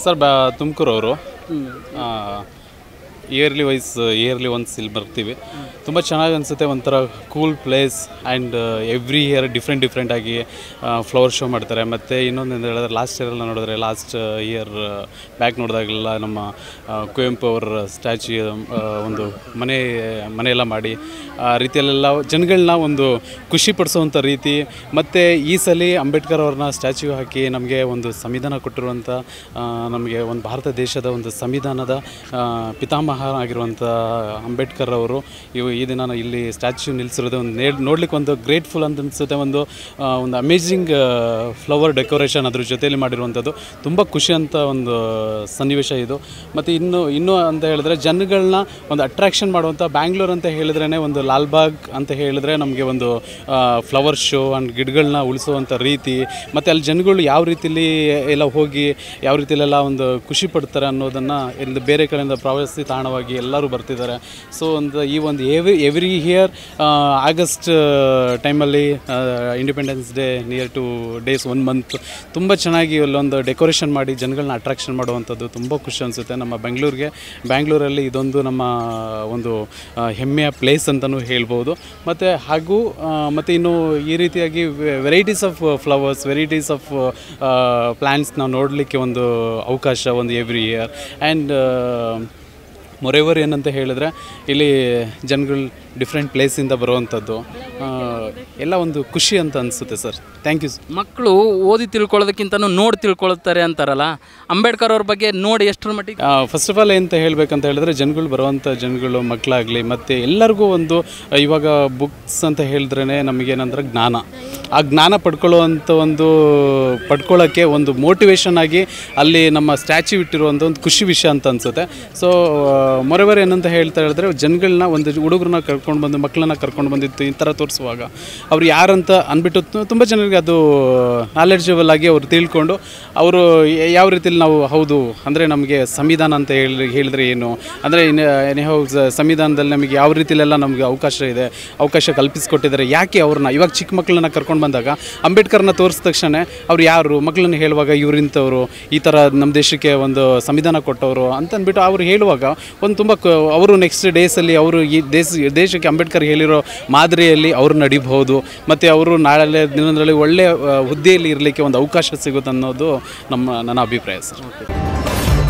sir ಬ ತುಮಕೂರವರು yearly wise yearly once ಇಲ್ಲಿ ಬರ್ತೀವಿ ತುಂಬ ಚೆನ್ನಾಗಿ ಅನಿಸುತ್ತೆ ಒಂಥರ cool place and every year different different ಆಗಿ ಫ್ಲವರ್ ಶೋ ಮಾಡ್ತಾರೆ ಮತ್ತು ಇನ್ನೊಂದು ಅಂತ ಹೇಳಿದ್ರೆ ಲಾಸ್ಟ್ ಇಯರೆಲ್ಲ ನೋಡಿದ್ರೆ ಲಾಸ್ಟ್ ಇಯರ್ ಬ್ಯಾಕ್ ನೋಡಿದಾಗೆಲ್ಲ ನಮ್ಮ ಆ, ಕುವೆಂಪು ಅವರ ಸ್ಟ್ಯಾಚ್ಯೂ ಒಂದು ಮನೆ ಮನೆಯೆಲ್ಲ ಮಾಡಿ ಆ ರೀತಿಯಲ್ಲೆಲ್ಲ ಜನಗಳನ್ನ ಒಂದು ಖುಷಿ ಪಡಿಸುವಂಥ ರೀತಿ ಮತ್ತು ಈ ಸಲ ಅಂಬೇಡ್ಕರ್ ಅವ್ರನ್ನ ಸ್ಟ್ಯಾಚ್ಯೂ ಹಾಕಿ ನಮಗೆ ಒಂದು ಸಂವಿಧಾನ ಕೊಟ್ಟಿರುವಂಥ ಆ, ನಮಗೆ ಒಂದು ಭಾರತ ದೇಶದ ಒಂದು ಸಂವಿಧಾನದ ಆ, ಪಿತಾಮಹ ಆಗಿರುವಂಥ ಅಂಬೇಡ್ಕರ್ ಅವರು ಇವು ಈ ದಿನ ನಾವು ಇಲ್ಲಿ ಸ್ಟ್ಯಾಚ್ಯೂ ನಿಲ್ಲಿಸಿರೋದು ಒಂದು ನೇ ನೋಡ್ಲಿಕ್ಕೆ ಒಂದು ಗ್ರೇಟ್ಫುಲ್ ಅಂತ ಅನಿಸುತ್ತೆ ಒಂದು ಆ, ಒಂದು ಅಮೇಝಿಂಗ್ ಫ್ಲವರ್ ಡೆಕೋರೇಷನ್ ಅದ್ರ ಜೊತೆಯಲ್ಲಿ ಮಾಡಿರುವಂಥದ್ದು ತುಂಬ ಖುಷಿ ಅಂತ ಒಂದು ಸನ್ನಿವೇಶ ಇದು ಮತ್ತು ಇನ್ನು ಇನ್ನೂ ಅಂತ ಹೇಳಿದ್ರೆ ಜನಗಳನ್ನ ಒಂದು ಅಟ್ರಾಕ್ಷನ್ ಮಾಡುವಂಥ ಬ್ಯಾಂಗ್ಳೂರ್ ಅಂತ ಹೇಳಿದ್ರೇ ಒಂದು ಲಾಲ್ಬಾಗ್ ಅಂತ ಹೇಳಿದ್ರೆ ನಮಗೆ ಒಂದು ಫ್ಲವರ್ ಶೋ ಆ್ಯಂಡ್ ಗಿಡಗಳನ್ನ ಉಳಿಸುವಂಥ ರೀತಿ ಮತ್ತು ಅಲ್ಲಿ ಜನಗಳು ಯಾವ ರೀತಿಲಿ ಎಲ್ಲ ಹೋಗಿ ಯಾವ ರೀತಿಲೆಲ್ಲ ಒಂದು ಖುಷಿ ಪಡ್ತಾರೆ ಅನ್ನೋದನ್ನು ಇಲ್ಲಿ ಬೇರೆ ಕಡೆಯಿಂದ ಪ್ರವಾಸಿ ತಾಣವಾಗಿ ಎಲ್ಲರೂ ಬರ್ತಿದ್ದಾರೆ ಸೊ ಒಂದು ಈ ಒಂದು ಎವ್ರಿ ಎವ್ರಿ ಇಯರ್ ಆಗಸ್ಟ್ ಟೈಮಲ್ಲಿ Independence Day near to days one month ತುಂಬ ಚೆನ್ನಾಗಿ ಅಲ್ಲೊಂದು ಡೆಕೋರೇಷನ್ ಮಾಡಿ ಜನಗಳನ್ನ ಅಟ್ರಾಕ್ಷನ್ ಮಾಡುವಂಥದ್ದು ತುಂಬ ಖುಷಿ ಅನಿಸುತ್ತೆ ನಮ್ಮ ಬೆಂಗಳೂರಿಗೆ ಬ್ಯಾಂಗ್ಳೂರಲ್ಲಿ ಇದೊಂದು ನಮ್ಮ ಒಂದು ಆ, ಹೆಮ್ಮೆಯ ಪ್ಲೇಸ್ ಅಂತಲೂ ಹೇಳ್ಬೋದು ಮತ್ತು ಹಾಗೂ ಮತ್ತು ಇನ್ನು ಈ ರೀತಿಯಾಗಿ varieties of flowers varieties of plants ನಾವು ನೋಡಲಿಕ್ಕೆ ಒಂದು ಅವಕಾಶ ಒಂದು ಎವ್ರಿ ಇಯರ್ ಆ್ಯಂಡ್ ಮೊರೆವರ್ ಏನಂತ ಹೇಳಿದ್ರೆ ಇಲ್ಲಿ ಜನಗಳು ಡಿಫ್ರೆಂಟ್ ಪ್ಲೇಸಿಂದ ಬರುವಂಥದ್ದು ಆ, ಎಲ್ಲ ಒಂದು ಖುಷಿ ಅಂತ ಅನಿಸುತ್ತೆ ಸರ್ ಥ್ಯಾಂಕ್ ಯು ಮಕ್ಕಳು ಓದಿ ತಿಳ್ಕೊಳ್ಳೋದಕ್ಕಿಂತನೂ ನೋಡಿ ತಿಳ್ಕೊಳ್ತಾರೆ ಅಂತಾರಲ್ಲ ಅಂಬೇಡ್ಕರ್ ಅವ್ರ ಬಗ್ಗೆ ನೋಡಿ ಎಷ್ಟರ ಮಟ್ಟಿಗೆ ಫಸ್ಟ್ ಆಫ್ ಆಲ್ ಎಂತ ಹೇಳಬೇಕಂತ ಹೇಳಿದ್ರೆ ಜನಗಳು ಬರುವಂಥ ಜನಗಳು ಮಕ್ಕಳಾಗಲಿ ಮತ್ತು ಎಲ್ಲರಿಗೂ ಒಂದು ಆ, ಇವಾಗ ಬುಕ್ಸ್ ಅಂತ ಹೇಳಿದ್ರೇ ನಮಗೇನಂದ್ರೆ ಜ್ಞಾನ ಆ ಜ್ಞಾನ ಪಡ್ಕೊಳ್ಳುವಂಥ ಒಂದು ಪಡ್ಕೊಳ್ಳೋಕ್ಕೆ ಒಂದು ಮೋಟಿವೇಶನ್ ಆಗಿ ಅಲ್ಲಿ ನಮ್ಮ ಸ್ಟ್ಯಾಚ್ಯೂ ಇಟ್ಟಿರುವಂಥ ಒಂದು ಖುಷಿ ವಿಷಯ ಅಂತ ಅನಿಸುತ್ತೆ ಸೊ ಮೊರೆವರ್ ಏನಂತ ಹೇಳ್ತಾ ಹೇಳಿದ್ರೆ ಜನಗಳನ್ನ ಒಂದು ಹುಡುಗರನ್ನ ಕರ್ಕೊಂಡು ಬಂದು ಮಕ್ಕಳನ್ನ ಕರ್ಕೊಂಡು ಬಂದಿತ್ತು ಈ ಥರ ತೋರಿಸುವಾಗ ಅವ್ರು ಯಾರಂತ ಅಂದ್ಬಿಟ್ಟು ತುಂಬ ಜನರಿಗೆ ಅದು ನಾಲೆಡ್ಜಬಲ್ ಆಗಿ ಅವ್ರು ತಿಳ್ಕೊಂಡು ಅವರು ಯಾವ ರೀತಿಲಿ ನಾವು ಹೌದು ಅಂದರೆ ನಮಗೆ ಸಂವಿಧಾನ ಅಂತ ಹೇಳಿ ಹೇಳಿದ್ರೆ ಏನು ಅಂದರೆ ಎನಿಹೌ ಸಂವಿಧಾನದಲ್ಲಿ ನಮಗೆ ಯಾವ ರೀತಿಲೆಲ್ಲ ನಮಗೆ ಅವಕಾಶ ಇದೆ ಅವಕಾಶ ಕಲ್ಪಿಸಿಕೊಟ್ಟಿದ್ದಾರೆ ಯಾಕೆ ಅವ್ರನ್ನ ಇವಾಗ ಚಿಕ್ಕ ಮಕ್ಕಳನ್ನ ಕರ್ಕೊಂಡು ಬಂದಾಗ ಅಂಬೇಡ್ಕರ್ನ ತೋರಿಸಿದ ತಕ್ಷಣ ಅವ್ರು ಯಾರು ಮಕ್ಕಳನ್ನ ಹೇಳುವಾಗ ಇವರಿಂಥವ್ರು ಈ ಥರ ನಮ್ಮ ದೇಶಕ್ಕೆ ಒಂದು ಸಂವಿಧಾನ ಕೊಟ್ಟವರು ಅಂತ ಅಂದ್ಬಿಟ್ಟು ಅವ್ರು ಹೇಳುವಾಗ ಒಂದು ತುಂಬ ಕ- ಅವರು ನೆಕ್ಸ್ಟ್ ಡೇಸಲ್ಲಿ ಅವರು ಈ ದೇಶ ದೇಶಕ್ಕೆ ಅಂಬೇಡ್ಕರ್ ಹೇಳಿರೋ ಮಾದರಿಯಲ್ಲಿ ಅವರು ನಡಿಬಹುದು ಮತ್ತು ಅವರು ನಾಳೆ ದಿನದಲ್ಲಿ ಒಳ್ಳೆಯ ಆ, ಹುದ್ದೆಯಲ್ಲಿ ಇರಲಿಕ್ಕೆ ಒಂದು ಅವಕಾಶ ಸಿಗುತ್ತೆ ಅನ್ನೋದು ನಮ್ಮ ನನ್ನ ಅಭಿಪ್ರಾಯ ಸರ್